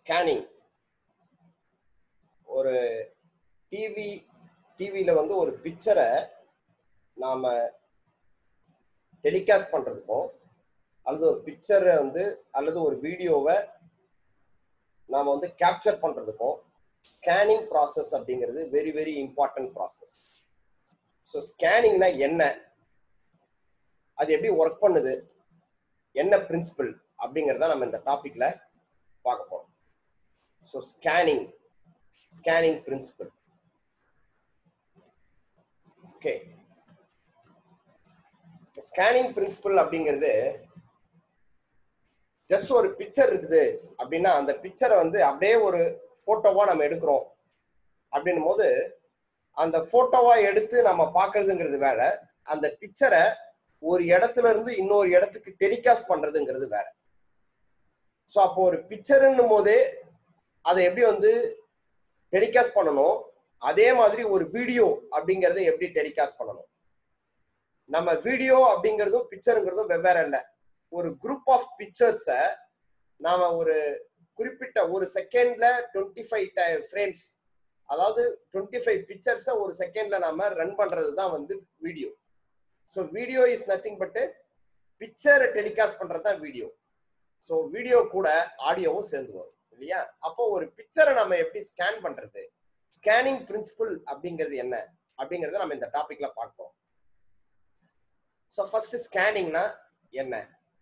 Scanning ஒரு TV டிவியில் வந்து ஒரு பிக்சரை நாம் டெலிகாஸ்ட் பண்ணுறதுக்கும் அல்லது ஒரு பிக்சரை வந்து அல்லது ஒரு வீடியோவை நாம் வந்து கேப்சர் பண்ணுறதுக்கும் ஸ்கேனிங் ப்ராசஸ் அப்படிங்கிறது very very important process so ஸ்கேனிங்னா என்ன அது எப்படி ஒர்க் பண்ணுது என்ன பிரின்சிபல் அப்படிங்கிறத நம்ம இந்த டாபிக்ல பார்க்க போறோம் so scanning scanning principle okay scanning principle அப்படிங்கிறது ஜஸ்ட் ஒரு பிக்சர் இருக்குது அப்படின்னா அந்த பிக்சரை வந்து அப்படியே ஒரு போட்டோவா நம்ம எடுக்கிறோம் அப்படின்னும் போது அந்த போட்டோவா எடுத்து நம்ம பார்க்கறதுங்கிறது வேற அந்த பிக்சரை ஒரு இடத்துல இருந்து இன்னொரு இடத்துக்கு டெலிகாஸ்ட் பண்றதுங்கிறது வேற ஸோ அப்போ ஒரு பிக்சருன்னும் போதே அதை எப்படி வந்து டெலிகாஸ்ட் பண்ணணும் அதே மாதிரி ஒரு வீடியோ அப்படிங்கறத எப்படி டெலிகாஸ்ட் பண்ணணும் நம்ம வீடியோ அப்படிங்கிறதும் பிக்சருங்கிறதும் வெவ்வேறு இல்லை ஒரு குரூப் ஆஃப் பிக்சர்ஸை நாம ஒரு குறிப்பிட்ட ஒரு செகண்ட்ல டுவெண்ட்டி ஃபைவ் ஃப்ரேம்ஸ் அதாவது டுவெண்ட்டி ஃபைவ் பிக்சர்ஸை ஒரு செகண்ட்ல நாம ரன் பண்றது தான் வந்து video so video is nothing but பிக்சரை டெலிகாஸ்ட் பண்றது தான் வீடியோ ஸோ வீடியோ கூட ஆடியோவும் சேர்ந்து வரும் இல்லையா அப்போ ஒரு பிக்சரை நம்ம எப்படி ஸ்கேன் பண்றது ஸ்கேனிங் பிரின்சிபல் அப்படிங்கிறது என்ன அப்படிங்கறத நம்ம இந்த டாபிக்ல பார்ப்போம் ஸோ ஃபர்ஸ்ட் ஸ்கேனிங்னா என்ன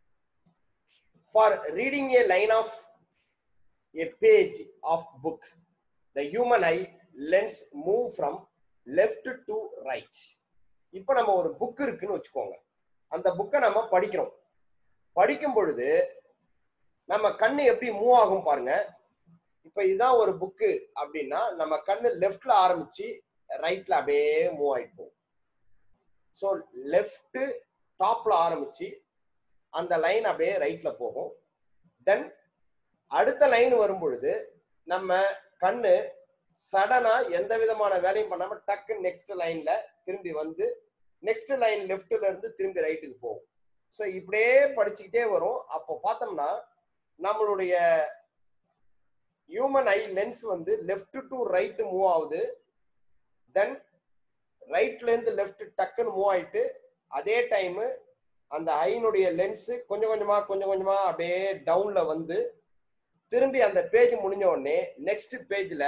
for reading a line of a page of book the human eye lens move from left to right இப்போ நம்ம ஒரு புக் இருக்குன்னு வச்சுக்கோங்க அந்த புக்கை நம்ம படிக்கிறோம் படிக்கும் பொழுது நம்ம கண்ணு எப்படி மூவ் ஆகும் பாருங்க இப்ப இதுதான் ஒரு புக்கு அப்படின்னா நம்ம கண்ணு லெஃப்ட்ல ஆரம்பிச்சு ரைட்ல அப்படியே மூவ் ஆயிட்டு போகும் ஸோ லெஃப்ட் டாப்ல ஆரம்பிச்சு அந்த லைன் அப்படியே ரைட்ல போகும் தென் அடுத்த லைன் வரும் பொழுது நம்ம கண்ணு சடனா எந்த விதமான வேலையும் பண்ணாம டக்கு நெக்ஸ்ட் லைன்ல திரும்பி வந்து நெக்ஸ்ட் லைன் லெஃப்ட்ல இருந்து திரும்பி ரைட்டுக்கு போகும் ஸோ இப்படியே படிச்சுக்கிட்டே வரும் அப்போ பார்த்தோம்னா நம்மளுடைய ஹியூமன் ஐ லென்ஸ் வந்து லெஃப்ட் டு ரைட் மூவ் ஆகுது தென் ரைட்ல இருந்து லெஃப்ட் டக்குன்னு மூவ் ஆயிட்டு அதே டைம் அந்த ஐனுடைய லென்ஸ் கொஞ்சம் கொஞ்சமா கொஞ்சம் கொஞ்சமா அப்படியே டவுன்ல வந்து திரும்பி அந்த பேஜ் முடிஞ்ச உடனே நெக்ஸ்ட் பேஜ்ல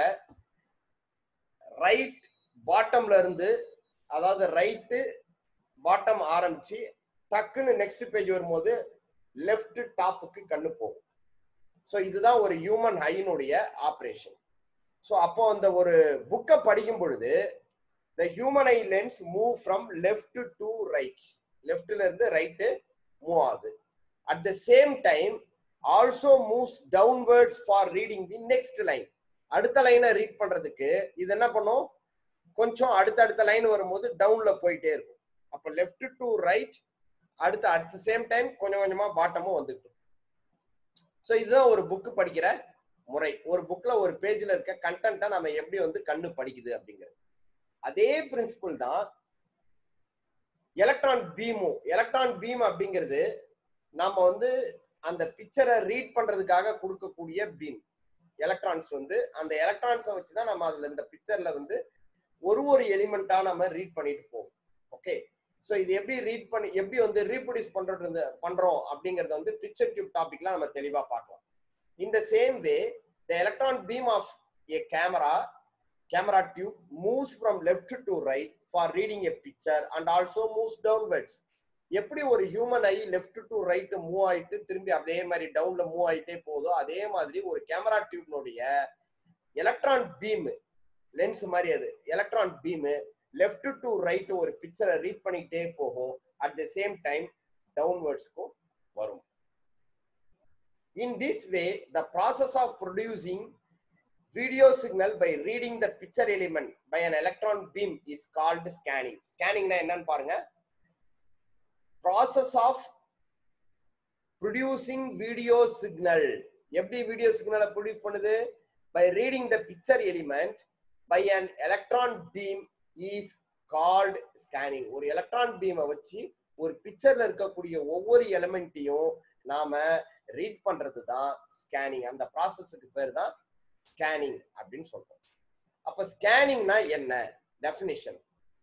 ரைட் பாட்டம்ல இருந்து அதாவது ரைட்டு பாட்டம் ஆரம்பிச்சு டக்குன்னு நெக்ஸ்ட் பேஜ் வரும்போது லெஃப்ட் டாப்புக்கு கண்ணு போகும் ஸோ இதுதான் ஒரு ஹியூமன் ஹைனுடைய ஆப்ரேஷன் ஸோ அப்போ அந்த ஒரு புக்கை படிக்கும் பொழுது the human eye lens move from left to right லெஃப்ட்ல இருந்து ரைட்டு மூவ் ஆகுது at the same time also moves downwards for reading the next line அடுத்த லைனை ரீட் பண்றதுக்கு இது என்ன பண்ணும் கொஞ்சம் அடுத்தடுத்த லைன் வரும்போது டவுன்ல போயிட்டே இருக்கும் அப்போ லெஃப்ட் டு ரைட் அடுத்து அட் த சேம் டைம் கொஞ்சம் கொஞ்சமா பாட்டமும் வந்துட்டு ஸோ இதுதான் ஒரு புக்கு படிக்கிற முறை ஒரு புக்ல ஒரு பேஜ்ல இருக்க கண்டென்ட்டை நம்ம எப்படி வந்து கண்ணு படிக்குது அப்படிங்கிறது அதே பிரின்சிபிள் தான் எலக்ட்ரான் பீமும் எலக்ட்ரான் பீம் அப்படிங்கிறது நம்ம வந்து அந்த பிக்சரை ரீட் பண்றதுக்காக கொடுக்கக்கூடிய பீம் எலக்ட்ரான்ஸ் வந்து அந்த எலக்ட்ரான்ஸை வச்சு தான் நம்ம அதுல இந்த பிக்சர்ல வந்து ஒரு ஒரு எலிமெண்டா நம்ம ரீட் பண்ணிட்டு போவோம் ஓகே ஸோ இது எப்படி ரீட் பண்ணி எப்படி வந்து ரீப்ரொடியூஸ் பண்றது பண்றோம் அப்படிங்கறத வந்து பிக்சர் டியூப் டாபிக்ல நம்ம தெளிவா பார்க்கலாம் இந்த same way the electron beam of a camera camera tube moves from left to right for reading a picture and also moves downwards எப்படி ஒரு human eye left to right move ஆயிட்டு திரும்பி அதே மாதிரி டவுன்ல மூவ் ஆயிட்டே போதோ அதே மாதிரி ஒரு கேமரா டியூப்னுடைய எலக்ட்ரான் பீம் லென்ஸ் மாதிரி அது electron beam left to right ஒரு பிக்சரை ரீட் பண்ணிக்கிட்டே போகும் அட் த சேம் டைம் டவுன்வர்ட்ஸ்க்கும் வரும் in this way the process of producing video signal by reading the picture element by an electron beam is called scanning ஸ்கேனிங்னா என்னன்னு பாருங்க process of producing video signal எப்படி video சிக்னலை produce பண்ணுது by reading the picture element by an electron beam is called scanning ஒரு electron பீமை வச்சு ஒரு பிக்சர்ல இருக்கக்கூடிய ஒவ்வொரு எலிமெண்ட்டையும் நாம ரீட் பண்றது தான் ஸ்கேனிங் அந்த ப்ராசஸுக்கு பேர் தான் ஸ்கேனிங் அப்படின்னு சொல்றோம் அப்ப ஸ்கேனிங்னா என்ன definition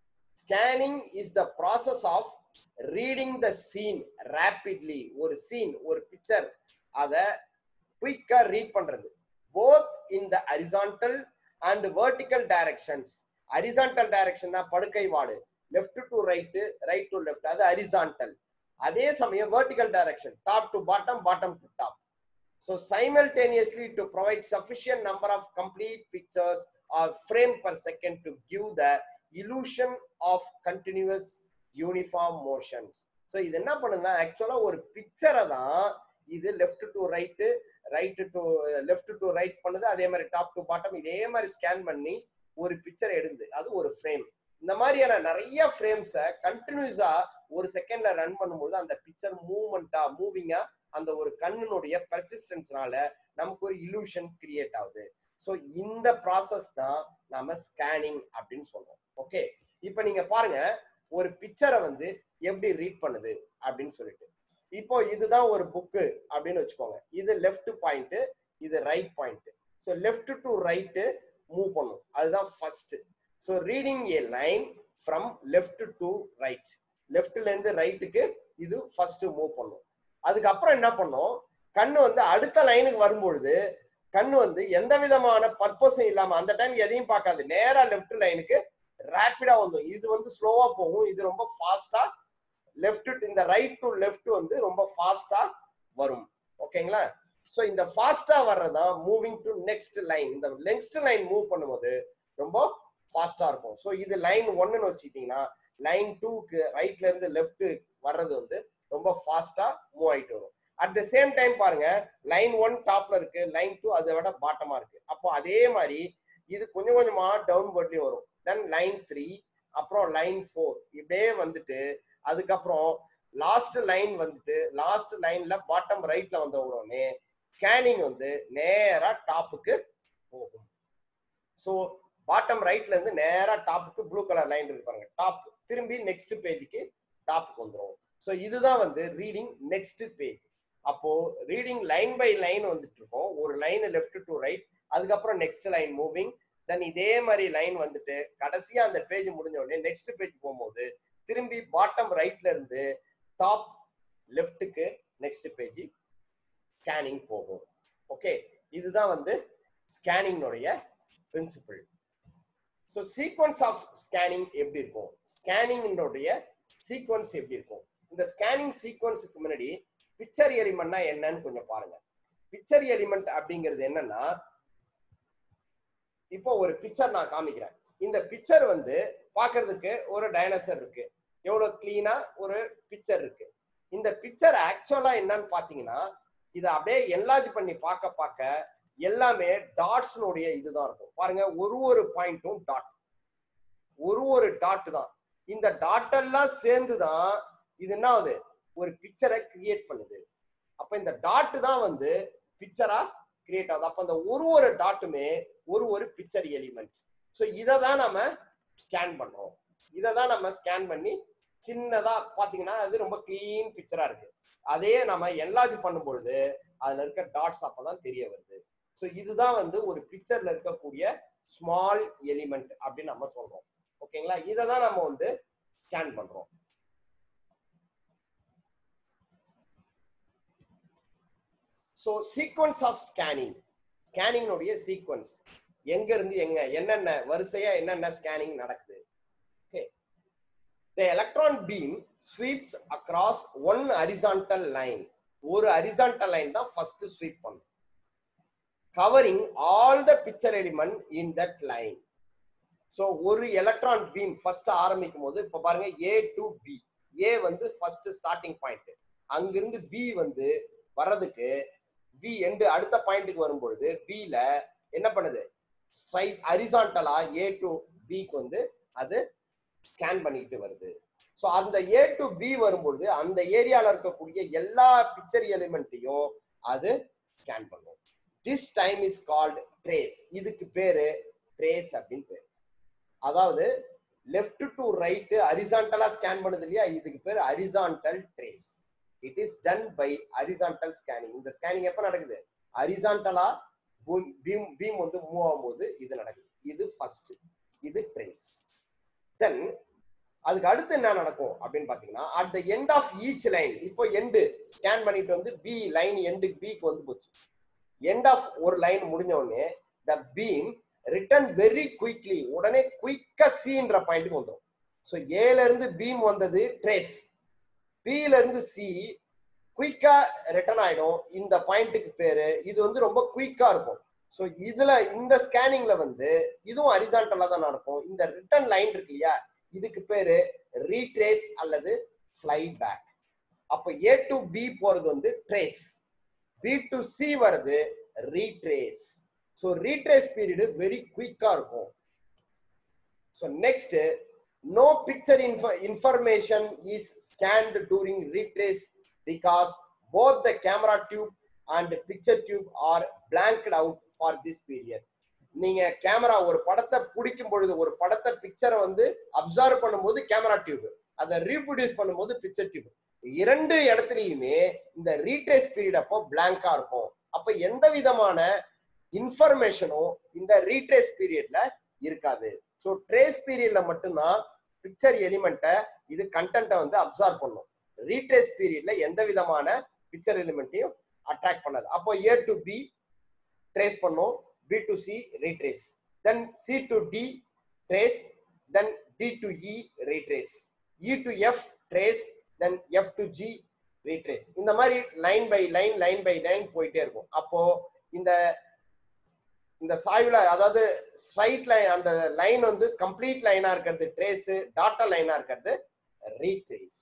scanning is the process of reading the scene rapidly ஒரு சீன் ஒரு பிக்சர் அதை குயிக்கா ரீட் பண்றது both in the horizontal and vertical directions horizontal direction தான் படுக்கை வாடு left to right right to left அது ஹரிசான்டல் அதே சமயம் vertical direction top to bottom bottom to top so simultaneously to provide sufficient number of complete pictures or frame per second to give the illusion of continuous uniform motions so இது என்ன பண்ணுதுன்னா ஆக்சுவலா ஒரு பிக்சரை தான் இது left to right right to left to right பண்ணுது அதே மாதிரி டாப் டு பாட்டம் இதே மாதிரி ஸ்கேன் பண்ணி ஒரு பிக்சர் எடுக்குது அது ஒரு ஃப்ரேம் இந்த மாதிரியான நிறைய ஃப்ரேம்ஸை கண்டினியூஸா ஒரு செகண்ட்ல ரன் பண்ணும்போது அந்த பிக்சர் மூவ்மெண்டா மூவிங்கா அந்த ஒரு கண்ணினுடைய பெர்சிஸ்டன்ஸ்னால நமக்கு ஒரு இலூஷன் கிரியேட் ஆகுது ஸோ இந்த ப்ராசஸ் தான் நாம ஸ்கேனிங் அப்படின்னு சொல்றோம் ஓகே இப்போ நீங்க பாருங்க ஒரு பிக்சரை வந்து எப்படி ரீட் பண்ணுது அப்படின்னு சொல்லிட்டு இப்போ இதுதான் ஒரு புக்கு அப்படின்னு வச்சுக்கோங்க இது லெஃப்ட் பாயிண்ட் இது right point so left to right move பண்ணும் அதுதான் first so reading a line from left to right லெஃப்ட்ல இருந்து ரைட்டுக்கு இது ஃபர்ஸ்ட் மூவ் பண்ணும் அதுக்கப்புறம் என்ன பண்ணும் கண்ணு வந்து அடுத்த லைனுக்கு வரும்பொழுது கண்ணு வந்து எந்த விதமான பர்பஸும் இல்லாம அந்த டைம் எதையும் பார்க்காது நேரா லெஃப்ட் லைனுக்கு ரேப்பிடா வந்துடும் இது வந்து ஸ்லோவா போகும் இது ரொம்ப ஃபாஸ்டா லெஃப்ட் இந்த ரைட் டு லெஃப்ட் வந்து ரொம்ப ஃபாஸ்டா வரும் ஓகேங்களா ஸோ இந்த ஃபாஸ்டா வர்றதான் மூவிங் டு நெக்ஸ்ட் லைன் இந்த நெக்ஸ்ட் லைன் மூவ் பண்ணும்போது ரொம்ப ஃபாஸ்டா இருக்கும் ஸோ இது லைன் ஒன்னுன்னு வச்சுக்கிட்டீங்கன்னா லைன் டூக்கு ரைட்ல இருந்து லெஃப்ட் வர்றது வந்து ரொம்ப ஃபாஸ்டா மூவ் ஆயிட்டு வரும் அட் த சேம் டைம் பாருங்க லைன் ஒன் டாப்ல இருக்கு லைன் டூ அதை விட பாட்டமா இருக்கு அப்போ அதே மாதிரி இது கொஞ்சம் கொஞ்சமா டவுன் வர்ட்லயும் வரும் தென் லைன் த்ரீ அப்புறம் லைன் ஃபோர் இப்படியே வந்துட்டு அதுக்கப்புறம் லாஸ்ட் லைன் வந்துட்டு லாஸ்ட் லைன்ல பாட்டம் ரைட்ல வந்த உடனே ஸ்கேனிங் வந்து நேரா டாப்புக்கு போகும் ஸோ பாட்டம் ரைட்ல இருந்து நேரா டாப்புக்கு ப்ளூ கலர் லைன் இருக்கு பாருங்க டாப் திரும்பி நெக்ஸ்ட் பேஜுக்கு டாப்புக்கு வந்துடும் ஸோ இதுதான் வந்து ரீடிங் நெக்ஸ்ட் பேஜ் அப்போ ரீடிங் லைன் பை லைன் வந்துட்டு இருக்கோம் ஒரு லைன் லெஃப்ட் டு ரைட் அதுக்கப்புறம் நெக்ஸ்ட் லைன் மூவிங் தென் இதே மாதிரி லைன் வந்துட்டு கடைசியா அந்த பேஜ் முடிஞ்ச உடனே நெக்ஸ்ட் பேஜ் போகும்போது திரும்பி பாட்டம் ரைட்ல இருந்து டாப் லெஃப்ட்டுக்கு நெக்ஸ்ட் பேஜ் ஸ்கேனிங் போகும் ஓகே இதுதான் வந்து ஸ்கேனிங்னுடைய principle so sequence of scanning எப்படி இருக்கும் ஸ்கேனிங்கினுடைய சீக்வன்ஸ் எப்படி இருக்கும் இந்த ஸ்கேனிங் சீக்வன்ஸுக்கு முன்னாடி பிக்சர் எலிமெண்ட்னா என்னன்னு கொஞ்சம் பாருங்க பிக்சர் எலிமெண்ட் அப்படிங்கிறது என்னன்னா இப்போ ஒரு பிக்சர் நான் காமிக்கிறேன் இந்த பிக்சர் வந்து பாக்குறதுக்கு ஒரு டைனசர் இருக்கு எவ்வளவு கிளீனா ஒரு பிக்சர் இருக்கு இந்த பிக்சர் ஆக்சுவலா என்னன்னு பாத்தீங்கன்னா இதை அப்படியே என்லார்ஜ் பண்ணி பார்க்க பார்க்க எல்லாமே டாட்ஸ்னுடைய இதுதான் இருக்கும் பாருங்க ஒரு ஒரு பாயிண்ட்டும் டாட் ஒரு ஒரு டாட் தான் இந்த டாட் எல்லாம் சேர்ந்து தான் இது என்ன ஆகுது ஒரு பிக்சரை கிரியேட் பண்ணுது அப்ப இந்த டாட் தான் வந்து பிக்சரா கிரியேட் ஆகுது அப்ப அந்த ஒரு ஒரு டாட்டுமே ஒரு ஒரு பிக்சர் எலிமெண்ட் ஸோ இதை தான் நம்ம ஸ்கேன் பண்றோம் இதை தான் நம்ம ஸ்கேன் பண்ணி சின்னதா பாத்தீங்கன்னா அது ரொம்ப கிளீன் பிக்சரா இருக்கு அதே நம்ம என்லார்ஜ் பண்ணும்பொழுது அதுல இருக்க டாட்ஸ் அப்பதான் தெரிய வருது ஸோ இதுதான் வந்து ஒரு பிக்சர்ல இருக்கக்கூடிய ஸ்மால் எலிமெண்ட் அப்படின்னு நம்ம சொல்றோம் ஓகேங்களா இதை தான் நம்ம வந்து ஸ்கேன் பண்றோம் ஸோ சீக்வன்ஸ் ஆஃப் ஸ்கேனிங் ஸ்கேனிங்னுடைய சீக்வன்ஸ் எங்க இருந்து எங்க என்னென்ன வரிசையா என்னென்ன ஸ்கேனிங் நடக்குது okay the electron beam sweeps across one horizontal line ஒரு ஹரிசான்டல் லைன் தான் ஃபர்ஸ்ட் ஸ்வீப் பண்ணும் covering all the picture element in that line so ஒரு எலக்ட்ரான் பீம் ஃபர்ஸ்ட் ஆரம்பிக்கும் போது இப்போ பாருங்க ஏ டு பி ஏ வந்து ஃபர்ஸ்ட் ஸ்டார்டிங் பாயிண்ட் அங்கிருந்து பி வந்து வர்றதுக்கு பி எண்டு அடுத்த பாயிண்ட்டுக்கு வரும்பொழுது பில என்ன பண்ணுது ஸ்ட்ரைட் ஹரிசான்டலா ஏ டு பிக்கு வந்து அது ஸ்கேன் பண்ணிட்டு வருது ஸோ அந்த ஏ டு பி வரும்பொழுது அந்த ஏரியால இருக்கக்கூடிய எல்லா பிக்சர் எலிமெண்ட்டையும் அது ஸ்கேன் பண்ணும் this time is called trace இதுக்கு பேரு ட்ரேஸ் அப்படின்னு பேரு அதாவது லெஃப்ட் டு ரைட்டு ஹரிசான்டலா ஸ்கேன் பண்ணுது இல்லையா இதுக்கு பேர் horizontal trace it is done by horizontal scanning இந்த ஸ்கேனிங் எப்ப நடக்குது ஹரிசான்டலா பீம் பீம் வந்து மூவ் ஆகும்போது இது நடக்குது இது ஃபர்ஸ்ட் இது ட்ரேஸ் தென் அதுக்கு அடுத்து என்ன நடக்கும் அப்படின்னு பாத்தீங்கன்னா at the end of each line இப்போ எண்டு ஸ்கேன் பண்ணிட்டு வந்து பி லைன் எண்டு பிக்கு வந்து போச்சு எண்ட் ஆஃப் ஒரு லைன் முடிஞ்ச உடனே the beam return very quickly உடனே குயிக்கா சின்ற பாயிண்ட்டுக்கு வந்துடும் ஸோ ஏல இருந்து பீம் வந்தது ட்ரேஸ் பில இருந்து சி குயிக்கா ரிட்டர்ன் ஆயிடும் இந்த பாயிண்ட்டுக்கு பேரு இது வந்து ரொம்ப குயிக்கா இருக்கும் ஸோ இதுல இந்த ஸ்கேனிங்ல வந்து இதுவும் ஹரிசான்டலா தான் நடக்கும் இந்த ரிட்டர்ன் லைன் இருக்கு இல்லையா இதுக்கு பேரு ரீட்ரேஸ் அல்லது ஃபிளை பேக் அப்போ ஏ டு பி போறது வந்து ட்ரேஸ் பி டு சி வருது retrace so retrace period very குயிக்கா இருக்கும் so next no picture inf- information is scanned during retrace because both the camera tube and picture tube are blanked out for this period நீங்க camera ஒரு படத்தை பிடிக்கும் பொழுது ஒரு படத்தை பிக்சரை வந்து அப்சர்வ் பண்ணும்போது கேமரா டியூப் அதை ரீப்ரொடியூஸ் பண்ணும்போது பிக்சர் டியூப் இரண்டு இடத்துலயுமே இந்த ரீட்ரேஸ் பீரியட் அப்போ பிளாங்கா இருக்கும் அப்ப எந்த விதமான இன்ஃபர்மேஷனும் இந்த ரீட்ரேஸ் பீரியட்ல இருக்காது ஸோ ட்ரேஸ் பீரியட்ல மட்டும்தான் பிக்சர் எலிமெண்ட்டை இது கண்டென்ட்டை வந்து அப்சர்வ் பண்ணும் ரீட்ரேஸ் பீரியட்ல எந்த விதமான பிக்சர் எலிமெண்ட்டையும் அட்ராக்ட் பண்ணாது அப்போ ஏ டு பி ட்ரேஸ் பண்ணும் B to C retrace then C to D trace then D to E retrace E to F trace then F to G retrace இந்த மாதிரி line by line line by line போயிட்டே இருக்கும் அப்போ இந்த இந்த சாய்வுல அதாவது ஸ்ட்ரைட் லைன் அந்த லைன் வந்து கம்ப்ளீட் லைனா இருக்கிறது ட்ரேஸ் டாட்டா லைனா இருக்கிறது ரீட்ரேஸ்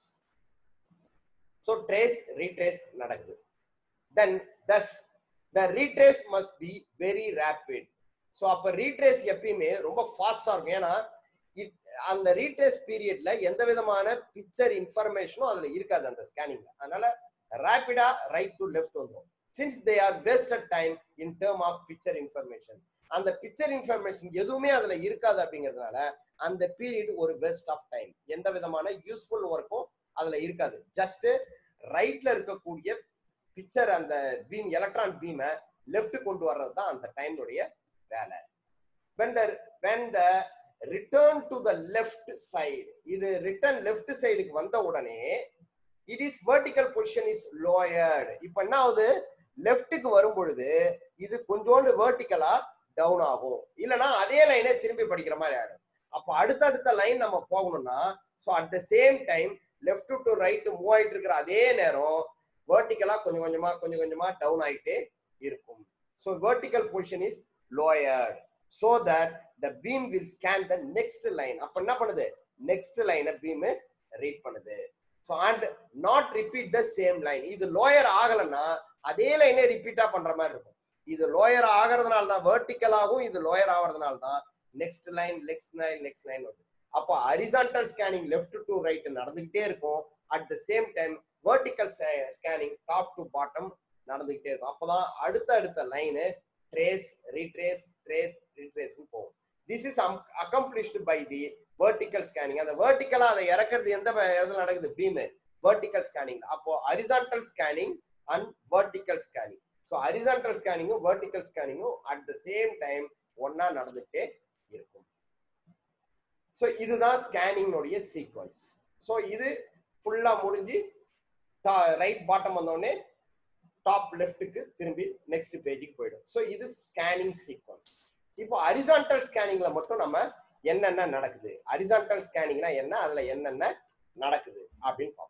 ஸோ ட்ரேஸ் ரீட்ரேஸ் நடக்குது then thus the retrace must be very rapid so அப்போ ரீட்ரேஸ் எப்பயுமே ரொம்ப ஃபாஸ்டா இருக்கும் ஏன்னா அந்த ரீட்ரேஸ் பீரியட்ல எந்த விதமான பிக்சர் இன்ஃபர்மேஷனும் அதுல இருக்காது அந்த ஸ்கேனிங்ல அதனால ரேபிடா ரைட் டு லெஃப்ட் வந்துடும் since they are wasted time in term of picture information அந்த பிக்சர் இன்ஃபர்மேஷன் எதுவுமே அதுல இருக்காது அப்படிங்கிறதுனால அந்த பீரியட் ஒரு வேஸ்ட் ஆஃப் டைம் எந்த விதமான யூஸ்ஃபுல் ஒர்க்கும் அதுல இருக்காது ஜஸ்ட் ரைட்ல இருக்கக்கூடிய பிக்சர் அந்த பீம் எலக்ட்ரான் பீமை லெஃப்ட் கொண்டு வர்றது தான் அந்த டைமுடைய வேலை when the when the return to the left side இது ரிட்டர்ன் லெஃப்ட் சைடுக்கு வந்த உடனே it is vertical position is lowered இப்போ என்ன ஆகுது லெஃப்ட்டுக்கு வரும் பொழுது இது கொஞ்சோண்டு வெர்டிக்கலா டவுன் ஆகும் இல்லைன்னா அதே லைனே திரும்பி படிக்கிற மாதிரி ஆயிடும் அப்போ அடுத்தடுத்த லைன் நம்ம போகணும்னா so at the same time left to right move ஆயிட்டு இருக்கிற அதே நேரம் வெர்டிக்கலா கொஞ்சம் கொஞ்சமா கொஞ்சம் கொஞ்சமா டவுன் ஆயிட்டே இருக்கும் so vertical position is lowered so that the beam will scan the next line அப்ப என்ன பண்ணுது நெக்ஸ்ட் லைனை பீம் ரீட் பண்ணுது so and not repeat the same line இது லோயர் ஆகலைன்னா அதே லைனே ரிப்பீட்டா பண்ற மாதிரி இருக்கும் இது லோயர் ஆகிறதுனால தான் வெர்டிக்கலாகவும் இது லோயர் ஆகிறதுனால தான் next line next line next line வருது அப்போ horizontal scanning left to right நடந்துகிட்டே இருக்கும் at the same time vertical scanning top to bottom நடந்துகிட்டே இருக்கும் அப்பதான் அடுத்த அடுத்த line trace retrace trace retrace போகும் this is accomplished by the vertical scanning அந்த வெர்டிக்கலா அதை இறக்குறது எந்த இடத்துல நடக்குது பீம் வெர்டிக்கல் ஸ்கேனிங் அப்போ horizontal scanning and vertical scanning so horizontal ஸ்கேனிங்கும் வெர்டிக்கல் ஸ்கேனிங்கும் அட் த சேம் டைம் ஒன்னா நடந்துட்டே இருக்கும் ஸோ இதுதான் ஸ்கேனிங்கோடைய சீக்வன்ஸ் ஸோ இது ஃபுல்லா முடிஞ்சு ரைட் பாட்டம் வந்தோடனே டாப் லெஃப்ட்டுக்கு திரும்பி நெக்ஸ்ட் பேஜுக்கு போயிடும் ஸோ இது ஸ்கேனிங் சீக்வன்ஸ் இப்போ ஹரிசான்டல் ஸ்கேனிங்ல மட்டும் நம்ம என்னென்ன நடக்குது ஹரிசான்டல் ஸ்கேனிங்னா என்ன அதுல என்னென்ன நடக்குது அப்படின்னு பார்ப்போம்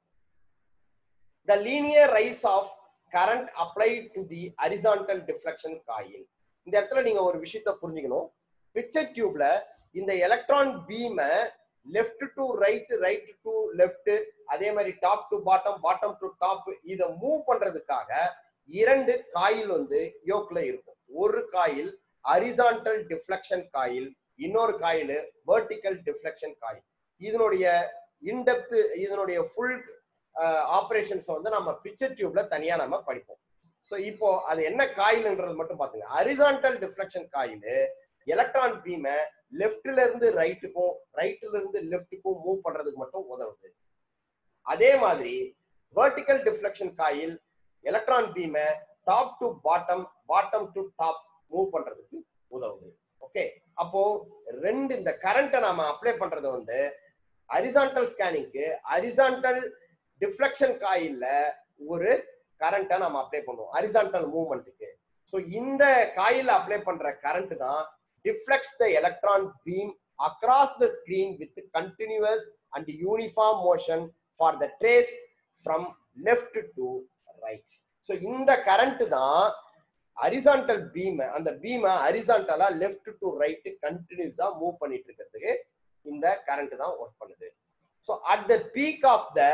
the linear rise of current apply to the horizontal deflection coil இந்த இடத்துல நீங்க ஒரு விஷயத்த புரிஞ்சுக்கணும் பிக்சர் டியூப்ல இந்த எலக்ட்ரான் பீமை left to right right to left அதே மாதிரி top to bottom bottom to top இதை மூவ் பண்றதுக்காக இரண்டு காயில் வந்து யோக்ல இருக்கும் ஒரு காயில் ஹரிசான்டல் டிஃப்ளெக்ஷன் காயில் இன்னொரு காயில் வெர்டிக்கல் டிஃப்ளெக்ஷன் காயில் இதனுடைய இன்டெப்த் இதனுடைய ஃபுல் ஆப்ரேஷன்ஸ் வந்து நம்ம பிக்சர் டியூப்ல தனியா நம்ம படிப்போம் ஸோ இப்போ அது என்ன காயில்ன்றது மட்டும் பாத்துங்க ஹரிசான்டல் டிஃப்ளெக்ஷன் காயில் எலக்ட்ரான் பீமை லெஃப்ட்ல இருந்து ரைட்டுக்கும் ரைட்ல இருந்து லெஃப்ட்டுக்கும் மூவ் பண்றதுக்கு மட்டும் உதவுது அதே மாதிரி வெர்டிக்கல் டிஃப்ளெக்ஷன் காயில் எலக்ட்ரான் பீமை top to bottom bottom to top move பண்றதுக்கு உதவுது ஓகே அப்போ ரெண்டு இந்த கரண்ட்டை நாம அப்ளை பண்றது வந்து ஹரிசான்டல் ஸ்கேனிங்க்கு ஹரிசான்டல் டிஃப்ளெக்ஷன் காயில்ல ஒரு கரண்ட்டை நம்ம அப்ளை பண்ணுவோம் ஹரிசான்டல் மூவ்மெண்ட்டுக்கு ஸோ இந்த காயில் அப்ளை பண்ற கரண்ட் தான் deflects the electron beam across the screen with continuous and uniform motion for the trace from left to right so இந்த கரண்ட் தான் ஹரிசான்டல் பீம் அந்த பீமை ஹரிசான்டலா லெஃப்ட் டு ரைட் கண்டினியூஸா மூவ் பண்ணிட்டு இருக்கிறதுக்கு இந்த கரண்ட் தான் ஒர்க் பண்ணுது so at the peak of the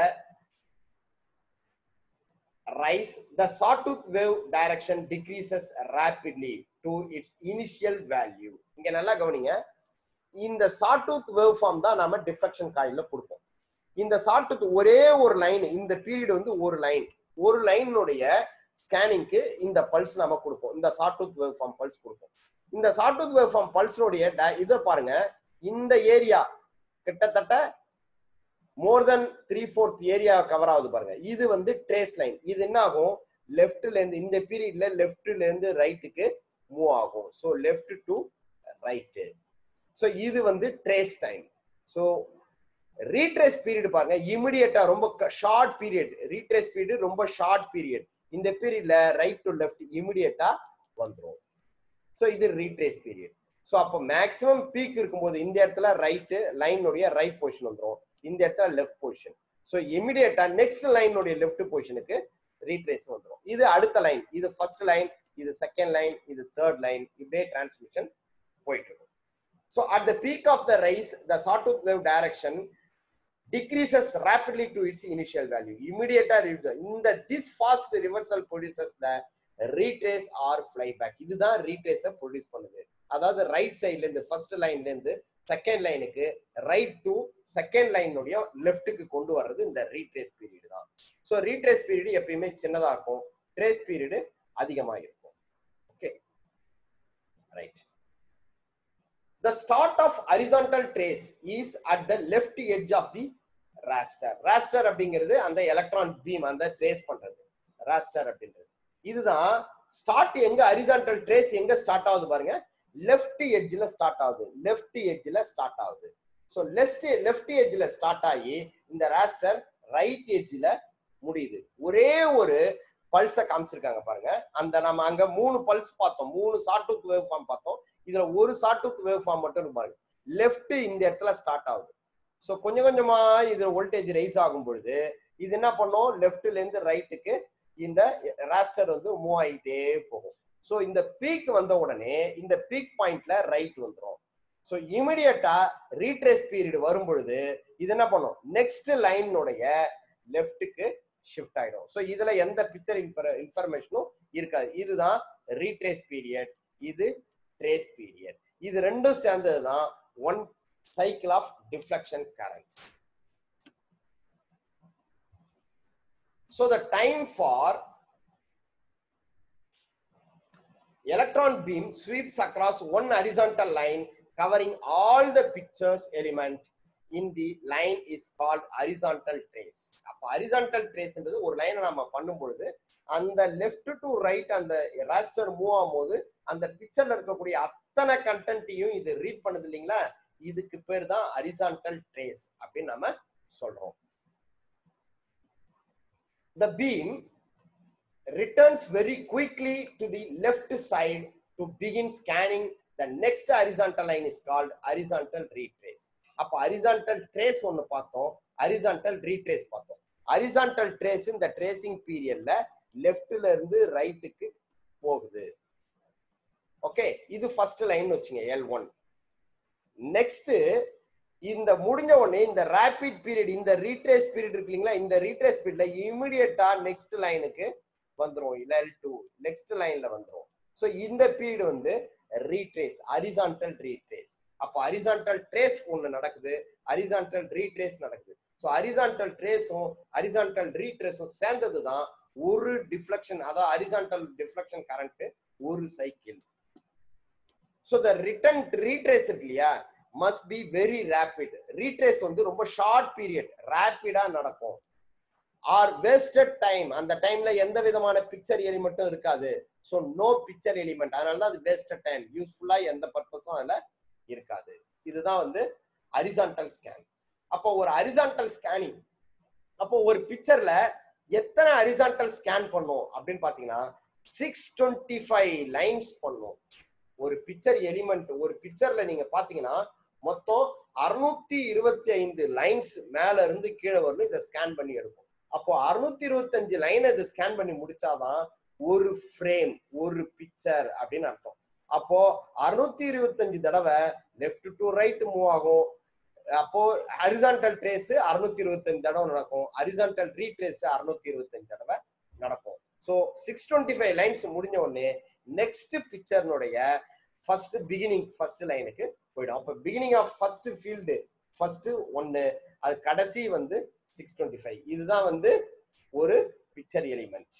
rise the sawtooth wave direction decreases rapidly to its initial value இங்க நல்லா கவனிங்க இந்த sawtooth wave form தான் நாம டிஃப்ளெக்ஷன் காயில்ல கொடுப்போம் இந்த sawtooth ஒரே ஒரு லைன் இந்த பீரியட் வந்து ஒரு லைன் ஒரு லைனுடைய ஸ்கேனிங்க்கு இந்த பல்ஸ் நம்ம கொடுப்போம் இந்த sawtooth wave form பல்ஸ் கொடுப்போம் இந்த sawtooth wave form பல்ஸ்னுடைய இதை பாருங்க இந்த ஏரியா கிட்டத்தட்ட more then three fourth area cover ஆகுது பாருங்க இது வந்து ட்ரேஸ் லைன் இது என்ன ஆகும் லெஃப்ட்ல இருந்து இந்த பீரியட்ல லெஃப்ட்ல இருந்து ரைட்டுக்கு மூவ் ஆகும் so left to right so இது வந்து trace time so retrace period பாருங்க இமிடியட்டா ரொம்ப ஷார்ட் பீரியட் ரீட்ரேஸ் பீரியட் ரொம்ப ஷார்ட் பீரியட் இந்த பீரியட்ல ரைட் டு லெஃப்ட் இமிடியட்டா வந்துடும் ஸோ இது ரீட்ரேஸ் பீரியட் ஸோ அப்போ மேக்ஸிமம் பீக் இருக்கும்போது இந்த இடத்துல ரைட்டு லைனுடைய ரைட் பொசிஷன் வந்துடும் இந்த இடத்துல லெஃப்ட் பொசிஷன் ஸோ இமிடியட்டா நெக்ஸ்ட் லைனுடைய லெஃப்ட் பொசிஷனுக்கு ரீட்ரேஸ் வந்துடும் இது அடுத்த லைன் இது ஃபர்ஸ்ட் லைன் இது செகண்ட் லைன் இது தேர்ட் லைன் இப்படியே டிரான்ஸ்மிஷன் போயிட்டு இருக்கும் so at the peak of the rise the sawtooth wave direction decreases rapidly to its initial value. Immediate reversal. இந்த this fast reversal produces the retrace or flyback. இதுதான் retrace produce பண்ணுது அதாவது right சைட்ல இருந்து first லைன்ல இருந்து second லைனுக்கு right to second லைனுடைய லெஃப்ட்டுக்கு கொண்டு வர்றது இந்த ரீட்ரேஸ் பீரியட் தான் ஸோ ரீட்ரேஸ் பீரியட் எப்பயுமே சின்னதா இருக்கும் ட்ரேஸ் பீரியட் அதிகமா இருக்கும் okay right The start of horizontal trace is at the left edge of the raster. Raster அப்படிங்கிறது அந்த எலக்ட்ரான் பீம் அந்த ட்ரேஸ் பண்றது raster அப்படின்றது இதுதான் ஸ்டார்ட் எங்க ஹரிசான்டல் ட்ரேஸ் எங்க ஸ்டார்ட் ஆகுது பாருங்க லெஃப்ட் எட்ஜ்ல ஸ்டார்ட் ஆகுது லெஃப்ட் எட்ஜ்ல ஸ்டார்ட் ஆகுது ஸோ லெஃப்ட் லெஃப்ட் எட்ஜ்ல ஸ்டார்ட் ஆகி இந்த ராஸ்டர் ரைட் எட்ஜ்ல முடியுது ஒரே ஒரு பல்ஸை காமிச்சிருக்காங்க பாருங்க அந்த நம்ம அங்க மூணு பல்ஸ் பார்த்தோம் மூணு சாட்டூத் வேவ் ஃபார்ம் பார்த்தோம் இதுல ஒரு சாட்டூத் வேவ் ஃபார்ம் மட்டும் இருப்பாங்க லெஃப்ட் இந்த இடத்துல ஸ்டார்ட் ஆகுது ஸோ கொஞ்சம் கொஞ்சமா இதுல வோல்டேஜ் ரைஸ் ஆகும் பொழுது இது என்ன பண்ணும் லெஃப்ட்ல இருந்து ரைட்டுக்கு இந்த ராஸ்டர் வந்து மூவ் ஆகிட்டே போகும் ஸோ இந்த பீக் வந்த உடனே இந்த பீக் பாயிண்ட்ல ரைட் வந்துடும் ஸோ இமிடியட்டா ரீட்ரேஸ் பீரியட் வரும் பொழுது இது என்ன பண்ணும் நெக்ஸ்ட் லைனுடைய லெஃப்ட்டுக்கு ஷிஃப்ட் ஆயிடும் ஸோ இதுல எந்த பிக்சர் இன்ஃபர்மேஷனும் இருக்காது இதுதான் ரீட்ரேஸ் பீரியட் இது ட்ரேஸ் பீரியட் இது ரெண்டும் சேர்ந்தது தான் one cycle of deflection current so the time for electron beam sweeps across one horizontal line covering all the pictures element in the line is called horizontal trace அப்ப horizontal trace என்றது ஒரு லைனை நம்ம பண்ணும் பொழுது அந்த லெஃப்ட் டு ரைட் அந்த raster move ஆகும்போது அந்த பிக்சர்ல இருக்கக்கூடிய அத்தனை கண்டென்ட்டையும் இது ரீட் பண்ணுது இல்லைங்களா இதுக்கு பேர் தான் ஹரிசான்டல் ட்ரேஸ் அப்படின்னு நம்ம சொல்றோம் the beam returns very quickly to the left side to begin scanning the next horizontal line is called horizontal retrace அப்ப horizontal trace ஒன்னு பார்த்தோம் horizontal retrace பார்த்தோம் horizontal trace இந்த tracing பீரியட்ல லெஃப்ட்ல இருந்து ரைட்டுக்கு போகுது ஓகே இது ஃபர்ஸ்ட் லைன் வச்சுங்க எல் ஒன் நெக்ஸ்ட் இந்த முடிஞ்ச உடனே இந்த ரேபிட் பீரியட் இந்த ரீட்ரேஸ் பீரியட் இருக்கு இல்லைங்களா இந்த ரீட்ரேஸ் பீரியட்ல இமிடியட்டா நெக்ஸ்ட் லைனுக்கு வந்துரும் இல்ல எல் டூ நெக்ஸ்ட் லைன்ல வந்துரும் ஸோ இந்த பீரியட் வந்து ரீட்ரேஸ் ஹரிசான்டல் ரீட்ரேஸ் அப்போ ஹரிசான்டல் ட்ரேஸ் ஒன்று நடக்குது ஹரிசான்டல் ரீட்ரேஸ் நடக்குது ஸோ ஹரிசான்டல் ட்ரேஸும் ஹரிசான்டல் ரீட்ரேஸும் சேர்ந்தது தான் ஒரு டிஃப்ளெக்ஷன் அதாவது ஹரிசான்டல் டிஃப்ளெக்ஷன் கரண்ட் ஒரு cycle so the return retrace இருக்கு இல்லையா must be very rapid retrace வந்து ரொம்ப ஷார்ட் பீரியட் ரேபிடா நடக்கும் ஆர் வேஸ்டட் டைம் அந்த டைம்ல எந்த விதமான பிக்சர் எலிமெண்ட்டும் இருக்காது ஸோ நோ பிக்சர் எலிமெண்ட் அதனால தான் அது வேஸ்டட் டைம் யூஸ்ஃபுல்லா எந்த பர்பஸும் அதுல இருக்காது இதுதான் வந்து ஹரிசான்டல் ஸ்கேன் அப்போ ஒரு ஹரிசான்டல் ஸ்கேனிங் அப்போ ஒரு பிக்சர்ல எத்தனை ஹரிசான்டல் ஸ்கேன் பண்ணும் அப்படின்னு பாத்தீங்கன்னா சிக்ஸ் டுவெண்ட்டி ஃபைவ் லைன்ஸ் பண்ணும் ஒரு பிக்சர் எலிமெண்ட் ஒரு பிக்சர்ல நீங்க பாத்தீங்கன்னா மொத்தம் அறுநூத்தி இருபத்தி ஐந்து லைன்ஸ் மேல இருந்து கீழே வரணும் இதை ஸ்கேன் பண்ணி எடுக்கும் அப்போ அறுநூத்தி இருபத்தஞ்சு லைனை இதை ஸ்கேன் பண்ணி முடிச்சாதான் ஒரு ஃப்ரேம் ஒரு பிக்சர் அப்படின்னு அர்த்தம் அப்போ அறுநூத்தி இருபத்தஞ்சு தடவை லெஃப்ட் டு ரைட் மூவ் ஆகும் அப்போ ஹரிசான்டல் ட்ரேஸ் அறுநூத்தி இருபத்தஞ்சு தடவை நடக்கும் ஹரிசான்டல் ரீட்ரேஸ் அறுநூத்தி இருபத்தஞ்சு தடவை நடக்கும் so six twenty five lines முடிஞ்ச உடனே நெக்ஸ்ட் பிக்சர்னுடைய ஃபர்ஸ்ட் பிகினிங் ஃபர்ஸ்ட் லைனுக்கு போயிடும் அப்போ beginning of first field first ஒன்னு அது கடைசி வந்து சிக்ஸ் டுவெண்ட்டி ஃபைவ் இதுதான் வந்து ஒரு picture element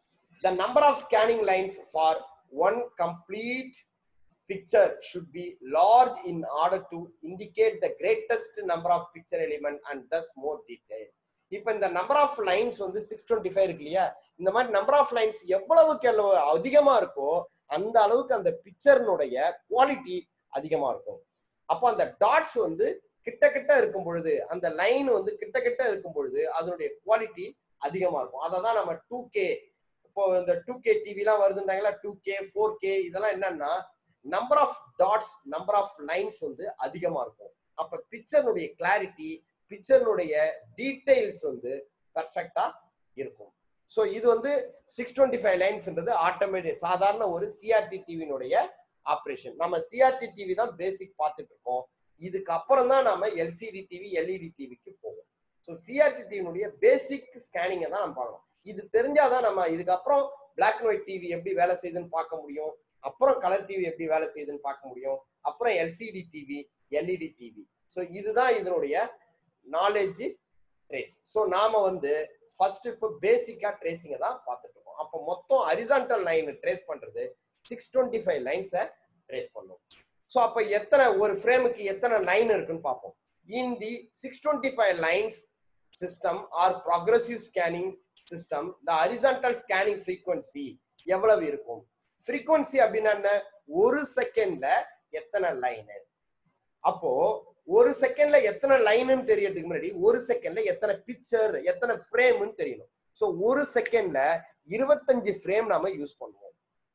the number of scanning lines for one complete picture should be large in order to indicate the greatest number of picture element and thus more detail இப்ப இந்த number of lines வந்து six twenty five இருக்கு இல்லையா இந்த மாதிரி number of lines எவ்வளவுக்கு எவ்வளவு அதிகமா இருக்கோ அந்த அளவுக்கு அந்த பிக்சர்னுடைய குவாலிட்டி அதிகமா இருக்கும் அப்போ அந்த டாட்ஸ் வந்து கிட்ட கிட்ட இருக்கும் பொழுது அந்த லைன் வந்து கிட்ட கிட்ட இருக்கும் பொழுது அதனுடைய குவாலிட்டி அதிகமா இருக்கும் அதை தான் நம்ம டூ கே இப்போ இந்த டூ கே டிவிலாம் வருதுன்றாங்களா டூ கே ஃபோர் கே இதெல்லாம் என்னன்னா number of dots number of lines வந்து அதிகமா இருக்கும் அப்ப பிக்சர்னுடைய கிளாரிட்டி பிக்சர்னுடைய டீடைல்ஸ் வந்து பெர்ஃபெக்டா இருக்கும் ஸோ இது வந்து சிக்ஸ் டுவெண்ட்டி ஃபைவ் லைன்ஸ்ன்றது ஆட்டோமேட்டிக் சாதாரண ஒரு சிஆர்டி டிவினுடைய ஆப்ரேஷன் நம்ம சிஆர்டி டிவி தான் பேசிக் பார்த்துட்டு இருக்கோம் இதுக்கு அப்புறம் தான் நம்ம எல்சிடி டிவி எல்இடி டிவிக்கு போவோம் ஸோ சிஆர்டி டிவினுடைய பேசிக் ஸ்கேனிங்கை தான் நம்ம பார்க்கணும் இது தெரிஞ்சாதான் நம்ம இதுக்கப்புறம் பிளாக் அண்ட் ஒயிட் டிவி எப்படி வேலை செய்யுதுன்னு பார்க்க முடியும் அப்புறம் கலர் டிவி எப்படி வேலை செய்யுதுன்னு பார்க்க முடியும் அப்புறம் LCD TV LED TV so இதுதான் இதனுடைய நாலேஜ் ட்ரேஸ் ஸோ நாம வந்து ஃபர்ஸ்ட் இப்போ பேசிக்கா ட்ரேசிங்கை தான் பார்த்துட்டு இருக்கோம் அப்போ மொத்தம் ஹரிசான்டல் லைன் ட்ரேஸ் பண்றது சிக்ஸ் டுவெண்ட்டி ஃபைவ் லைன்ஸை ட்ரேஸ் பண்ணும் ஸோ அப்போ எத்தனை ஒரு ஃப்ரேமுக்கு எத்தனை லைன் இருக்குன்னு பார்ப்போம் in the six twenty five lines system or progressive scanning system the horizontal scanning frequency எவ்வளவு இருக்கும் ஃப்ரீக்வன்சி அப்படின்னா என்ன ஒரு செகண்ட்ல எத்தனை லைனு அப்போ ஒரு செகண்ட்ல எத்தனை லைனுன்னு தெரியறதுக்கு முன்னாடி ஒரு செகண்ட்ல எத்தனை பிக்சர் எத்தனை ஃப்ரேம்னு தெரியணும் ஸோ ஒரு செகண்ட்ல இருபத்தஞ்சு ஃப்ரேம் நாம யூஸ் பண்ணுவோம்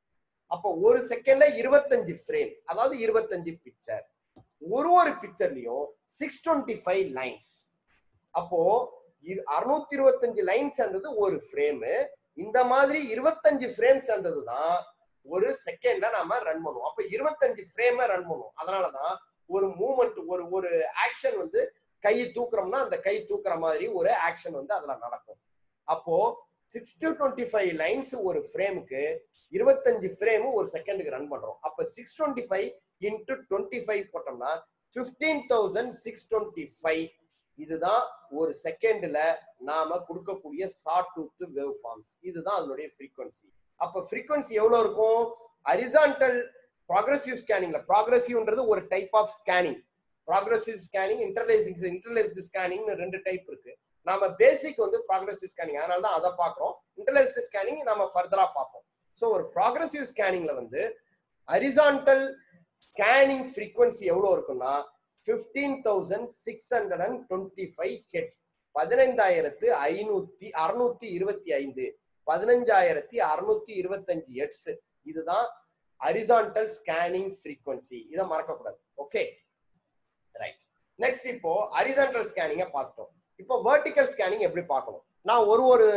அப்போ ஒரு செகண்ட்ல இருபத்தஞ்சு ஃப்ரேம் அதாவது இருபத்தஞ்சு பிக்சர் ஒரு ஒரு பிக்சர்லயும் சிக்ஸ் டுவெண்ட்டி ஃபைவ் லைன்ஸ் அப்போ அறுநூத்தி இருபத்தஞ்சு லைன் சேர்ந்தது ஒரு ஃப்ரேமு இந்த மாதிரி இருபத்தஞ்சு ஃப்ரேம் சேர்ந்தது தான் ஒரு செகண்ட்ல நாம ரன் பண்ணுவோம் அப்ப இருபத்தஞ்சு ஃப்ரேம ரன் பண்ணுவோம் அதனாலதான் ஒரு மூமெண்ட் ஒரு ஒரு ஆக்ஷன் வந்து கை தூக்குறோம்னா அந்த கை தூக்குற மாதிரி ஒரு ஆக்ஷன் வந்து அதுல நடக்கும் அப்போ six to twenty five lines ஒரு ஃப்ரேமுக்கு இருபத்தஞ்சு ஃப்ரேம் ஒரு செகண்டுக்கு ரன் பண்றோம் அப்ப six twenty five into twenty five போட்டோம்னா fifteen thousand six twenty five இதுதான் ஒரு செகண்ட்ல நாம கொடுக்கக்கூடிய ஷார்ட் டூத் வேவ் ஃபார்ம்ஸ் இதுதான் அதனுடைய ஃப்ரீக்வன்சி அப்ப ஃப்ரீக்வன்சி எவ்வளவு இருக்கும் ஹரிசான்டல் ப்ராக்ரஸிவ் ஸ்கேனிங்ல ப்ராக்ரஸிவ்ன்றது ஒரு type of scanning progressive scanning interlacing interlaced ஸ்கேனிங்னு ரெண்டு டைப் இருக்கு நாம பேசிக் வந்து ப்ராக்ரஸிவ் ஸ்கேனிங் அதனால தான் அதை பார்க்குறோம் இன்டர்லேஸ்டு ஸ்கேனிங் நாம ஃபர்தரா பார்ப்போம் ஸோ ஒரு ப்ராக்ரஸிவ் ஸ்கேனிங்ல வந்து ஹரிசான்டல் ஸ்கேனிங் ஃப்ரீக்வன்சி எவ்வளவு இருக்குன்னா fifteen thousand six hundred and twenty five hertz பதினைந்தாயிரத்து ஐநூத்தி அறுநூத்தி இருபத்தி ஐந்து பதினஞ்சாயிரத்தி அறுநூத்தி இருபத்தஞ்சு ஹெட்ஸ் இதுதான் ஹரிசான்டல் ஸ்கேனிங் ஃப்ரீக்வன்சி இதை மறக்கக்கூடாது ஓகே ரைட் நெக்ஸ்ட் இப்போ ஹரிசான்டல் ஸ்கேனிங்கை பார்த்துட்டோம் இப்போ வெர்டிக்கல் ஸ்கேனிங் எப்படி பார்க்கணும் நான் ஒரு ஒரு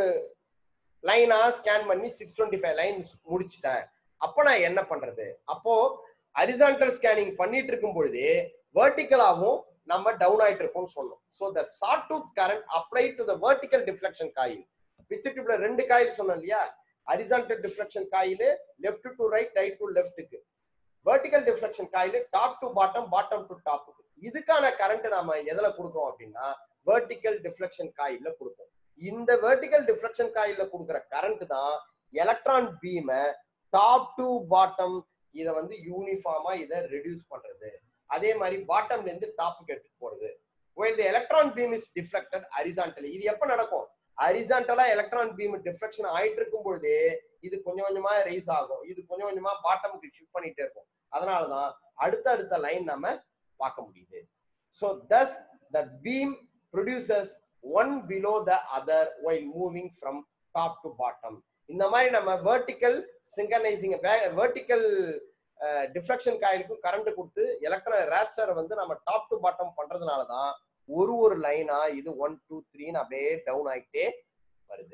லைனா ஸ்கேன் பண்ணி சிக்ஸ் டுவெண்ட்டி ஃபைவ் லைன் முடிச்சிட்டேன் அப்போ நான் என்ன பண்றது அப்போ ஹரிசான்டல் ஸ்கேனிங் பண்ணிட்டு இருக்கும் பொழுது வெர்டிக்கலாவும் நம்ம டவுன் ஆயிட்டு இருக்கோம்னு சொன்னோம் so the short tooth current apply to the vertical deflection coil picture டியூப்ல ரெண்டு காயில் சொன்னோம் இல்லையா horizontal deflection coil left to right right to லெஃப்ட்டுக்கு vertical deflection coil top to bottom bottom to டாப்புக்கு இதுக்கான கரண்ட் நாம எதுல கொடுக்குறோம் அப்படின்னா வெர்டிக்கல் டிஃப்ளெக்ஷன் காயில்ல கொடுப்போம் இந்த வெர்டிக்கல் டிஃப்ளெக்ஷன் காயில்ல கொடுக்குற கரண்ட் தான் எலக்ட்ரான் பீமை டாப் டு பாட்டம் இதை வந்து யூனிஃபார்மா இதை ரெடியூஸ் பண்றது அதே மாதிரி பாட்டம்ல இருந்து டாப்புக்கு எடுத்துட்டு போறது while the electron beam is deflected horizontally இது எப்ப நடக்கும் ஹரிசான்டலா எலக்ட்ரான் பீம் டிஃப்ளெக்ஷன் ஆயிட்டு இருக்கும் பொழுதே இது கொஞ்சம் கொஞ்சமா ரைஸ் ஆகும் இது கொஞ்சம் கொஞ்சமா பாட்டமுக்கு ஷிஃப்ட் பண்ணிட்டே இருக்கும் அதனாலதான் அடுத்த அடுத்த லைன் நம்ம பார்க்க முடியுது so thus the beam producers one below the other while moving from top to bottom இந்த மாதிரி நம்ம வெர்டிக்கல் சிங்கனைசிங் வெர்டிக்கல் டிஃப்ளெக்ஷன் காயிலுக்கும் கரண்ட் கொடுத்து எலக்ட்ரான் ரேஸ்டரை வந்து நம்ம டாப் டு பாட்டம் பண்றதுனால தான் ஒரு ஒரு லைனா இது ஒன் டூ த்ரீன்னு அப்படியே டவுன் ஆகிட்டே வருது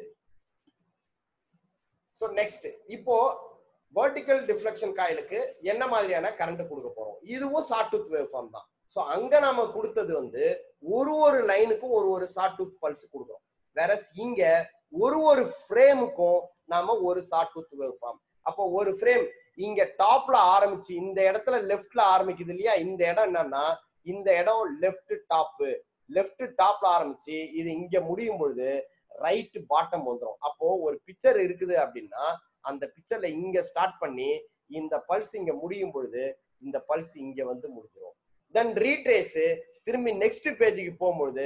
ஸோ நெக்ஸ்ட் இப்போ வெர்டிக்கல் டிஃப்ளெக்ஷன் காயிலுக்கு என்ன மாதிரியான கரண்ட் கொடுக்க போறோம் இதுவும் ஷார்ட் டூத் வேவ் ஃபார்ம் தான் ஸோ அங்க நாம கொடுத்தது வந்து ஒரு ஒரு லைனுக்கும் ஒரு ஒரு ஷார்ட் டூத் பல்ஸ் கொடுக்குறோம் வேற இங்க ஒரு ஒரு ஃப்ரேமுக்கும் நாம ஒரு ஷார்ட் டூத் வேவ் ஃபார்ம் அப்போ ஒரு ஃப்ரேம் இங்க டாப்ல ஆரம்பிச்சு இந்த இடத்துல லெஃப்ட்ல ஆரம்பிக்குது இல்லையா இந்த இடம் என்னன்னா இந்த இடம் லெஃப்ட் டாப்பு லெஃப்ட் டாப்ல ஆரம்பிச்சு இது இங்க முடியும் பொழுது ரைட் பாட்டம் வந்துடும் அப்போ ஒரு பிக்சர் இருக்குது அப்படின்னா அந்த பிக்சர்ல இங்க ஸ்டார்ட் பண்ணி இந்த பல்ஸ் இங்க முடியும் பொழுது இந்த பல்ஸ் இங்க வந்து முடிஞ்சிடும் தென் ரீட்ரேஸ் திரும்பி நெக்ஸ்ட் பேஜுக்கு போகும்பொழுது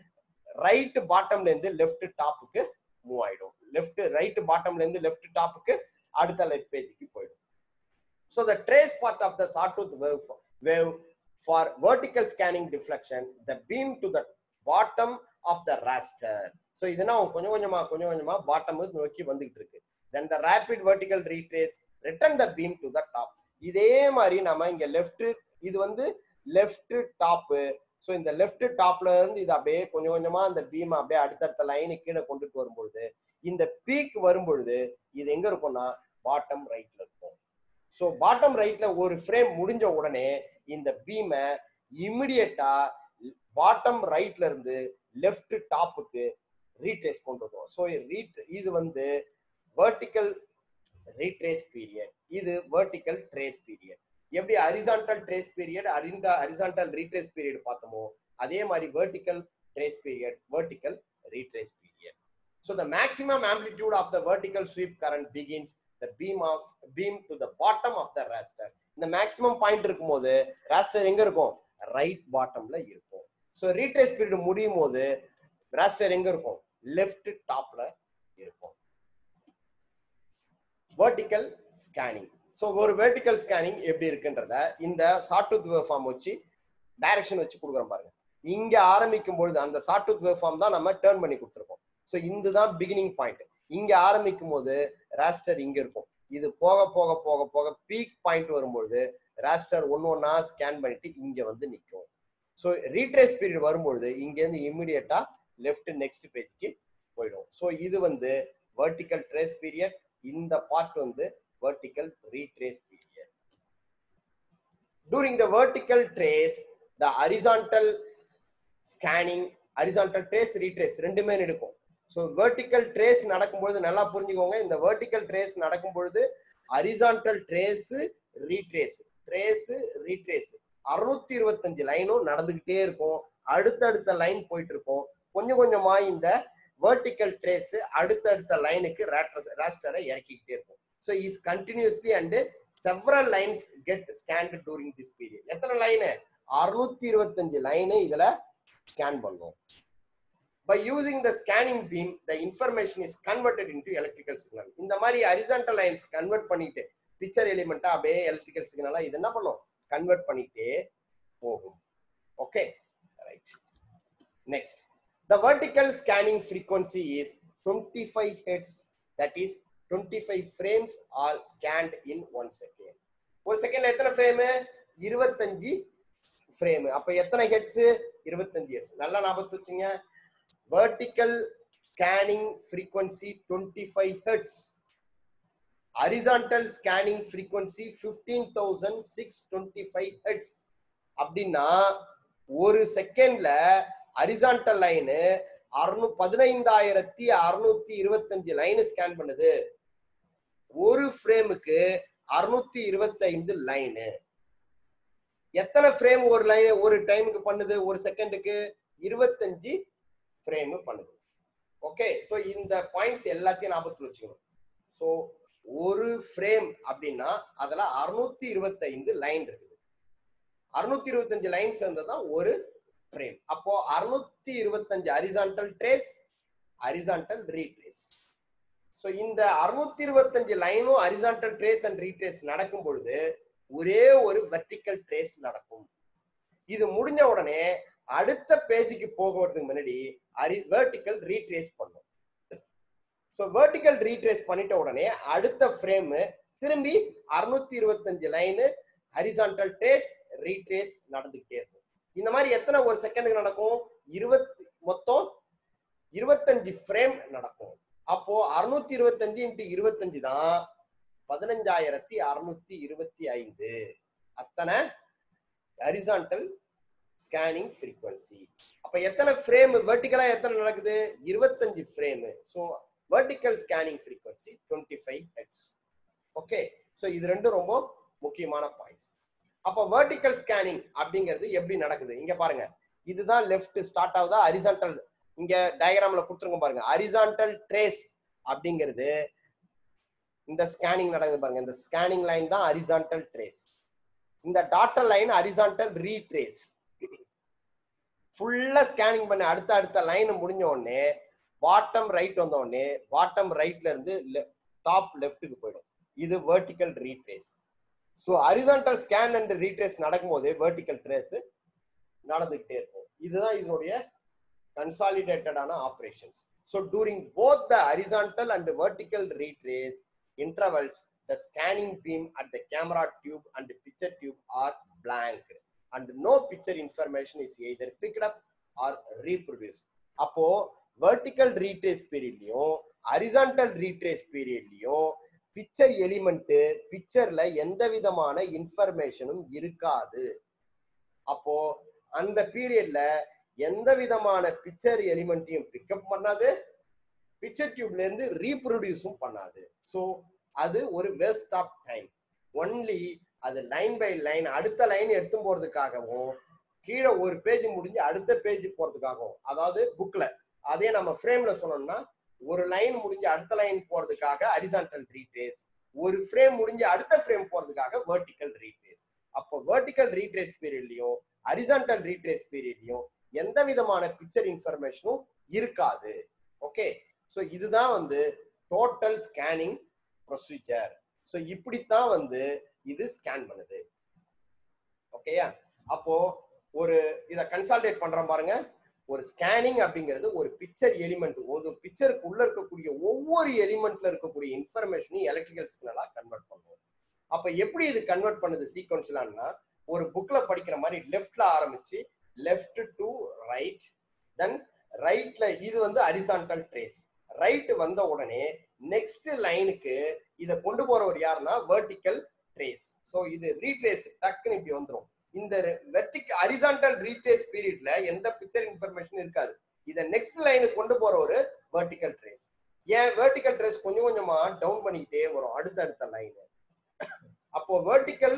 ரைட் பாட்டம்ல இருந்து லெஃப்ட் டாப்புக்கு மூவ் ஆயிடும் லெஃப்ட் ரைட் பாட்டம்ல இருந்து லெஃப்ட் டாப்புக்கு அடுத்த லெஃப்ட் பேஜுக்கு போயிடும் so the trace part of the sawtooth wave wave for vertical scanning deflection the beam to the bottom of the raster so இதுனா கொஞ்சம் கொஞ்சமா கொஞ்சம் கொஞ்சமா பாட்டம் நோக்கி வந்துகிட்டு இருக்கு then the rapid vertical retrace return the beam to the top இதே மாதிரி நம்ம இங்க லெஃப்ட் இது வந்து லெஃப்ட் டாப்பு ஸோ இந்த லெஃப்ட் டாப்ல இருந்து இது அப்படியே கொஞ்சம் கொஞ்சமா அந்த பீம் அப்படியே அடுத்தடுத்த லைனு கீழே கொண்டுட்டு வரும்பொழுது இந்த பீக் வரும்பொழுது இது எங்க இருக்கும்னா பாட்டம் ரைட்ல இருக்கும் ஸோ பாட்டம் ரைட்ல ஒரு ஃப்ரேம் முடிஞ்ச உடனே இந்த பீமை இமிடியட்டா பாட்டம் ரைட்ல இருந்து லெஃப்ட் டாப்புக்கு ரீட்ரேஸ் கொண்டு வருவோம் ஸோ ரீட் இது வந்து வெர்டிக்கல் ரீட்ரேஸ் பீரியட் இது வெர்டிக்கல் ட்ரேஸ் பீரியட் எப்படி ஹரிசான்டல் ட்ரேஸ் பீரியட் அரிண்டா ஹரிசான்டல் ரீட்ரேஸ் பீரியட் பார்த்தோமோ அதே மாதிரி vertical trace period vertical retrace period so the maximum amplitude of the vertical sweep current begins the beam of beam to the bottom of the raster இந்த maximum point இருக்கும்போது raster எங்க இருக்கும் right பாட்டம்ல இருக்கும் so retrace period முடியும் போது raster எங்க இருக்கும் left டாப்ல இருக்கும் வெர்டிக்கல் ஸ்கேனிங் ஸோ ஒரு வெர்டிக்கல் ஸ்கேனிங் எப்படி இருக்குன்றத இந்த சாட்டூத் வேவ் ஃபார்ம் வச்சு டைரக்ஷன் வச்சு கொடுக்குறோம் பாருங்க இங்க ஆரம்பிக்கும் பொழுது அந்த சாட்டூத் வேவ் ஃபார்ம் தான் நம்ம டேர்ன் பண்ணி கொடுத்துருக்கோம் ஸோ இதுதான் பிகினிங் பாயிண்ட் இங்க ஆரம்பிக்கும் போது ராஸ்டர் இங்க இருக்கும் இது போக போக போக போக பீக் பாயிண்ட் வரும்பொழுது ராஸ்டர் ஒன்னு ஒன்னா ஸ்கேன் பண்ணிட்டு இங்க வந்து நிற்கும் ஸோ ரீட்ரேஸ் பீரியட் வரும்பொழுது இங்க இருந்து இமிடியட்டா லெஃப்ட் நெக்ஸ்ட் பேஜ்க்கு போயிடும் ஸோ இது வந்து வெர்டிக்கல் ட்ரேஸ் பீரியட் இந்த பார்ட் வந்து vertical retrace period. During the vertical trace, the horizontal scanning, horizontal trace, retrace ரெண்டுமே எடுக்கும் ஸோ வெர்டிக்கல் ட்ரேஸ் நடக்கும்பொழுது நல்லா புரிஞ்சுக்கோங்க இந்த வெர்டிக்கல் ட்ரேஸ் நடக்கும் பொழுது horizontal trace retrace trace retrace அறுநூத்தி இருபத்தஞ்சு லைனும் நடந்துகிட்டே இருக்கும் அடுத்தடுத்த லைன் போயிட்டு இருக்கும் கொஞ்சம் கொஞ்சமா இந்த வெர்டிக்கல் ட்ரேஸ் அடுத்தடுத்த லைனுக்கு ராஸ்டரை இறக்கிக்கிட்டே இருக்கும் so is continuously and several lines get scanned during this period எத்தனை லைனு அறுநூத்தி இருபத்தஞ்சு லைனு இதுல ஸ்கேன் பண்ணும் by using the scanning beam the information is converted into electrical signal இந்த மாதிரி ஹரிசான்டல் லைன்ஸ் கன்வெர்ட் பண்ணிட்டு பிக்சர் எலிமெண்ட்டா அப்படியே எலக்ட்ரிக்கல் சிக்னலா இது என்ன பண்ணும் கன்வெர்ட் பண்ணிட்டே போகும் okay right next the vertical scanning frequency is twenty five hertz that is 25 frames are scanned in one second ஒரு செகண்ட்ல எத்தனை ஃப்ரேம் இருபத்தஞ்சு ஃப்ரேம் அப்ப எத்தனை ஹெட்ஸ் இருபத்தஞ்சு ஹெட்ஸ் நல்லா ஞாபகத்து வச்சுங்க vertical scanning frequency twenty five hertz horizontal scanning frequency fifteen thousand six twenty five hertz அப்படின்னா ஒரு செகண்ட்ல ஹரிசான்டல் லைனு அறுநூ பதினைந்தாயிரத்தி அறுநூத்தி இருபத்தஞ்சு லைன் ஸ்கேன் பண்ணுது ஒரு ஃப்ரேமுக்கு அறுநூத்தி இருபத்தைந்து லைனு எத்தனை ஃப்ரேம் ஒரு லைன் ஒரு டைமுக்கு பண்ணுது ஒரு செகண்டுக்கு இருபத்தஞ்சு ஃப்ரேம் பண்ணுது ஓகே ஸோ இந்த பாயிண்ட்ஸ் எல்லாத்தையும் ஞாபகத்தில் வச்சுக்கணும் ஸோ ஒரு ஃப்ரேம் அப்படின்னா அதுல அறுநூத்தி இருபத்தைந்து லைன் இருக்குது அறுநூத்தி இருபத்தஞ்சு லைன் சேர்ந்ததான் ஒரு ஃப்ரேம் அப்போ அறுநூத்தி இருபத்தஞ்சு horizontal trace horizontal retrace so இந்த அறுநூத்தி இருபத்தஞ்சு லைனும் ஹரிசான்டல் ட்ரேஸ் அண்ட் ரீட்ரேஸ் நடக்கும் பொழுது ஒரே ஒரு வெர்டிக்கல் ட்ரேஸ் நடக்கும் இது முடிஞ்ச உடனே அடுத்த பேஜுக்கு போகிறதுக்கு முன்னாடி அரி வெர்டிக்கல் ரீட்ரேஸ் பண்ணும் ஸோ வெர்டிக்கல் ரீட்ரேஸ் பண்ணிட்ட உடனே அடுத்த ஃப்ரேம் திரும்பி அறுநூத்தி இருபத்தஞ்சு லைனு ஹரிசான்டல் ட்ரேஸ் ரீட்ரேஸ் நடந்துகிட்டே இருக்கும் இந்த மாதிரி எத்தனை ஒரு செகண்டுக்கு நடக்கும் இருபத்தி மொத்தம் இருபத்தஞ்சு ஃப்ரேம் நடக்கும் அப்போ அறுநூத்தி இருபத்தஞ்சு இன்ட்டு இருபத்தஞ்சு தான் பதினஞ்சாயிரத்தி அறுநூத்தி இருபத்தி ஐந்து அத்தனை ஹரிசான்டல் ஸ்கேனிங் ஃப்ரீக்வன்சி அப்ப எத்தனை ஃப்ரேம் வெர்டிகலா எத்தனை நடக்குது இருபத்தஞ்சு frame so vertical scanning frequency twenty five hertz okay so இது ரெண்டும் ரொம்ப முக்கியமான பாயிண்ட்ஸ் அப்போ வெர்டிக்கல் ஸ்கேனிங் அப்படிங்கிறது எப்படி நடக்குது இங்க பாருங்க இதுதான் லெஃப்ட் ஸ்டார்ட் ஆகுதா ஹரிசான்டல் இங்க டயக்ராம்ல கொடுத்துருங்க பாருங்க ஹரிசான்டல் ட்ரேஸ் அப்படிங்கிறது இந்த ஸ்கேனிங் நடக்குது பாருங்க இந்த ஸ்கேனிங் லைன் தான் ஹரிசான்டல் ட்ரேஸ் இந்த டாட்டர் லைன் ஹரிசான்டல் ரீட்ரேஸ் ஃபுல்லா ஸ்கேனிங் பண்ணி அடுத்த அடுத்த லைன் முடிஞ்ச உடனே பாட்டம் ரைட் வந்த உடனே பாட்டம் ரைட்ல இருந்து டாப் லெஃப்ட்டுக்கு போயிடும் இது vertical retrace so horizontal scan and retrace நடக்கும்போது வெர்டிக்கல் ட்ரேஸ் நடந்துகிட்டே இருக்கும் இதுதான் இதனுடைய கன்சாலிடேட்டடான operations so during both the horizontal and vertical retrace intervals the scanning beam at the camera tube and the picture tube are blank and no picture information is either picked up or reproduced அப்போ vertical retrace பீரியட்லயும் horizontal retrace பீரியட்லயும் picture element பிக்சர்ல எந்த விதமான இன்ஃபர்மேஷனும் இருக்காது அப்போ அந்த பீரியட்ல எந்த விதமான பிக்சர் எலிமெண்ட்டையும் பிக்கப் பண்ணாது பிக்சர் டியூப்ல இருந்து ரீப்ரொடியூஸும் பண்ணாது ஸோ அது ஒரு வேஸ்ட் ஆஃப் டைம் ஒன்லி அது லைன் பை லைன் அடுத்த லைன் எடுத்து போறதுக்காகவும் கீழே ஒரு பேஜ் முடிஞ்சு அடுத்த பேஜ் போறதுக்காகவும் அதாவது புக்ல அதே நம்ம ஃப்ரேம்ல சொன்னோம்னா ஒரு லைன் முடிஞ்சு அடுத்த லைன் போறதுக்காக ஹரிசான்டல் ரீட்ரேஸ் ஒரு ஃப்ரேம் முடிஞ்சு அடுத்த ஃப்ரேம் போறதுக்காக வெர்டிக்கல் ரீட்ரேஸ் அப்போ வெர்டிக்கல் ரீட்ரேஸ் பீரியட்லயும் ஹரிசான்டல் ரீட்ரேஸ் பீரியட்லயும் எந்த விதமான பிக்சர் இன்ஃபர்மேஷனும் இருக்காது ஓகே ஸோ இதுதான் வந்து டோட்டல் ஸ்கேனிங் ப்ரொசீஜர் ஸோ இப்படித்தான் வந்து இது ஸ்கேன் பண்ணுது ஓகேயா அப்போ ஒரு இதை கன்சால்டேட் பண்றோம் பாருங்க ஒரு ஸ்கேனிங் அப்படிங்கிறது ஒரு பிக்சர் எலிமெண்ட் ஒரு பிக்சருக்கு உள்ள இருக்கக்கூடிய ஒவ்வொரு எலிமெண்ட்ல இருக்கக்கூடிய இன்ஃபர்மேஷனையும் எலக்ட்ரிக்கல் சிக்னலா கன்வெர்ட் பண்ணுவோம் அப்ப எப்படி இது கன்வெர்ட் பண்ணுது சீக்வன்ஸ்லான்னா ஒரு புக்ல படிக்கிற மாதிரி லெஃப்ட்ல ஆரம்பிச்சு லெஃப்ட் டு ரைட் தென் ரைட்ல இது வந்து ஹரிசான்டல் ட்ரேஸ் ரைட் வந்த உடனே நெக்ஸ்ட் லைனுக்கு இதை கொண்டு போறவர் யாருன்னா வெர்டிக்கல் ட்ரேஸ் ஸோ இது ரீட்ரேஸ் டக்குன்னு இப்படி வந்துடும் இந்த வெர்டிக் ஹரிசான்டல் ரீட்ரேஸ் பீரியட்ல எந்த பிக்சர் இன்ஃபர்மேஷன் இருக்காது இதை நெக்ஸ்ட் லைனுக்கு கொண்டு போற ஒரு வெர்டிக்கல் ட்ரேஸ் ஏன் வெர்டிக்கல் ட்ரேஸ் கொஞ்சம் கொஞ்சமா டவுன் பண்ணிக்கிட்டே வரும் அடுத்தடுத்த லைன் அப்போ வெர்டிக்கல்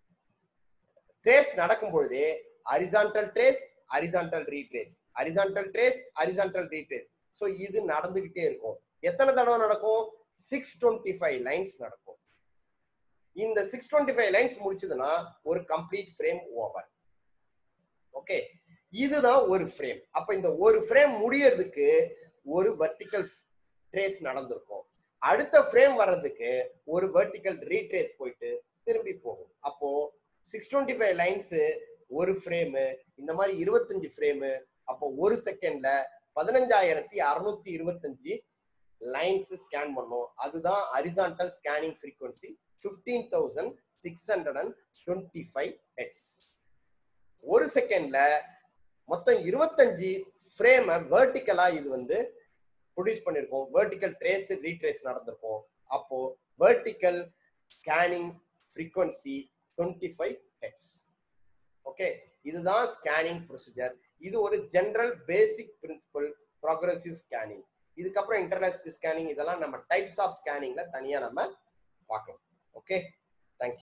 ட்ரேஸ் நடக்கும் பொழுதே horizontal trace horizontal retrace horizontal trace horizontal retrace so இது நடந்துகிட்டே இருக்கும் எத்தனை தடவை நடக்கும் சிக்ஸ் டுவெண்ட்டி ஃபைவ் லைன்ஸ் நடக்கும் இந்த சிக்ஸ் டுவெண்ட்டி ஃபைவ் லைன்ஸ் முடிச்சதுன்னா ஒரு கம்ப்ளீட் ஃப்ரேம் ஓவர் ஓகே இதுதான் ஒரு ஃப்ரேம் அப்ப இந்த ஒரு ஃப்ரேம் முடியறதுக்கு ஒரு வெர்டிக்கல் ட்ரேஸ் நடந்திருக்கும் அடுத்த ஃப்ரேம் வர்றதுக்கு ஒரு வெர்டிக்கல் ரீட்ரேஸ் போயிட்டு திரும்பி போகும் அப்போ சிக்ஸ் டுவெண்ட்டி ஃபைவ் லைன்ஸ் ஒரு ஃப்ரேமு இந்த மாதிரி இருபத்தஞ்சு ஃப்ரேமு அப்போ ஒரு செகண்ட்ல பதினஞ்சாயிரத்தி அறுநூத்தி இருபத்தஞ்சு லைன்ஸ் ஸ்கேன் பண்ணும் அதுதான் horizontal scanning frequency fifteen thousand six hundred and twenty five hertz ஒரு செகண்ட்ல மொத்தம் இருபத்தஞ்சு ஃப்ரேமை வெர்டிக்கலா இது வந்து ப்ரொடியூஸ் பண்ணிருக்கோம் வெர்டிக்கல் ட்ரேஸ் ரீட்ரேஸ் நடந்திருக்கும் அப்போ vertical scanning frequency twenty five hertz okay இதுதான் ஸ்கேனிங் ப்ரொசீஜர் இது ஒரு general basic principle progressive scanning இதுக்கப்புறம் இன்டர்நெட் ஸ்கேனிங் இதெல்லாம் நம்ம டைப்ஸ் ஆஃப் ஸ்கேனிங்ல தனியா நம்ம பார்க்கலாம் ஓகே